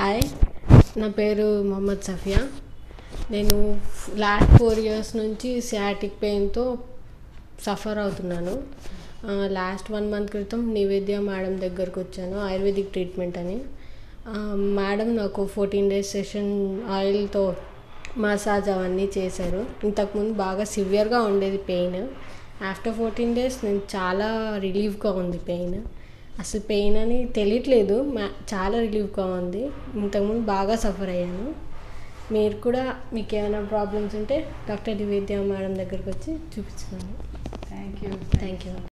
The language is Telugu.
హాయ్ నా పేరు మొహమ్మద్ సఫియా నేను లాస్ట్ ఫోర్ ఇయర్స్ నుంచి సియాటిక్ పెయిన్తో సఫర్ అవుతున్నాను లాస్ట్ వన్ మంత్ క్రితం నివేద్య మేడం దగ్గరకు వచ్చాను ఆయుర్వేదిక్ ట్రీట్మెంట్ అని మేడం నాకు ఫోర్టీన్ డేస్ సెషన్ ఆయిల్తో మసాజ్ అవన్నీ చేశారు ఇంతకుముందు బాగా సివియర్గా ఉండేది పెయిన్ ఆఫ్టర్ ఫోర్టీన్ డేస్ నేను చాలా రిలీఫ్గా ఉంది పెయిన్ అసలు పెయిన్ అని తెలియట్లేదు మా చాలా రిలీఫ్గా ఉంది ఇంతకుముందు బాగా సఫర్ అయ్యాను మీరు కూడా మీకు ఏమైనా ప్రాబ్లమ్స్ ఉంటే డాక్టర్ నివేద్య మేడం దగ్గరకు వచ్చి చూపించుకోండి థ్యాంక్ యూ థ్యాంక్ యూ